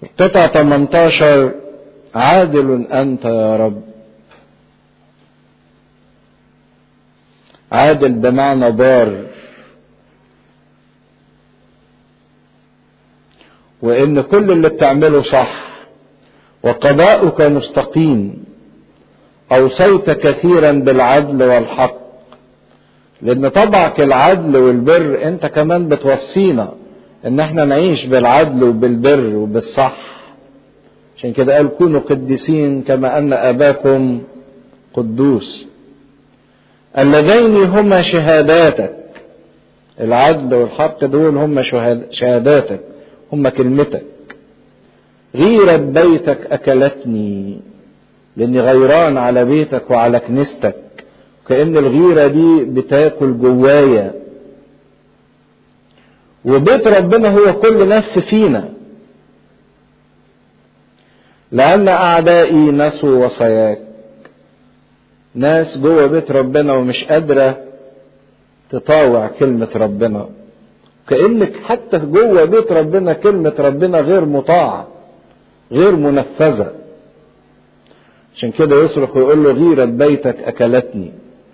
قطع 18 عادل أنت يا رب عادل بمعنى بار وإن كل اللي بتعمله صح وقضاؤك مستقيم أوصيت كثيرا بالعدل والحق لأن طبعك العدل والبر أنت كمان بتوصينا إن احنا نعيش بالعدل وبالبر وبالصح عشان كده قال كونوا قديسين كما أن أباكم قدوس اللذين هما شهاداتك العدل والحق دول هم شهاداتك هم كلمتك غيرة بيتك أكلتني لأني غيران على بيتك وعلى كنيستك كأن الغيرة دي بتاكل جوايا وبيت ربنا هو كل نفس فينا لأن أعدائي نسوا وصاياك ناس جوه بيت ربنا ومش قادرة تطاوع كلمة ربنا كأنك حتى جوه بيت ربنا كلمة ربنا غير مطاعة غير منفذة عشان كده يصرخ ويقول له غيرة بيتك أكلتني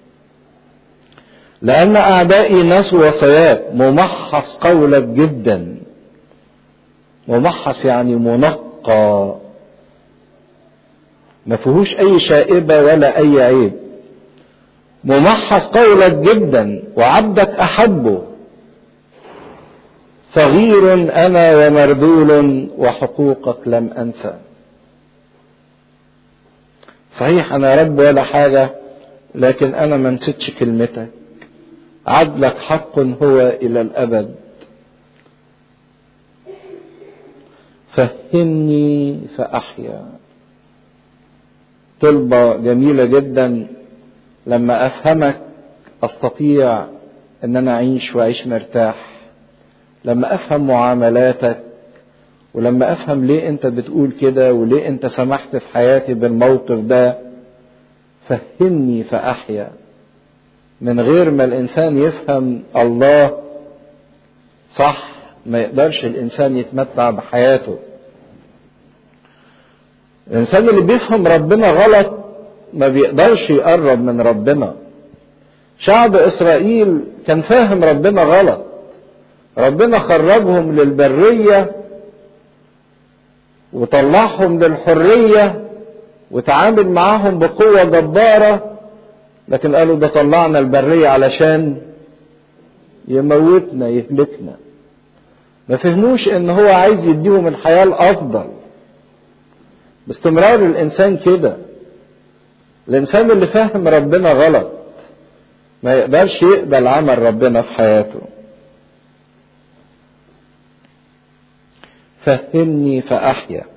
لأن أعدائي نسوا وصاياك ممحص قولك جدا ممحص يعني منقى ما فيهوش أي شائبة ولا أي عيب ممحص قولك جدا وعبدك أحبه صغير أنا ومردول وحقوقك لم أنسى صحيح أنا رب ولا حاجة لكن أنا ما نسيتش كلمتك عدلك حق هو إلى الأبد فهمني فأحيا طلبة جميلة جدا لما أفهمك أستطيع أن أنا أعيش وأعيش مرتاح لما أفهم معاملاتك ولما أفهم ليه أنت بتقول كده وليه أنت سمحت في حياتي بالموقف ده فهمني فأحيا من غير ما الإنسان يفهم الله صح ما يقدرش الإنسان يتمتع بحياته الإنسان اللي بيفهم ربنا غلط ما بيقدرش يقرب من ربنا شعب إسرائيل كان فاهم ربنا غلط ربنا خرجهم للبرية وطلعهم للحرية وتعامل معاهم بقوة جبارة لكن قالوا ده طلعنا البرية علشان يموتنا يهلكنا ما فهموش ان هو عايز يديهم الحياة الافضل باستمرار الانسان كده الانسان اللي فاهم ربنا غلط ما يقدرش يقبل عمل ربنا في حياته فهمني فاحيا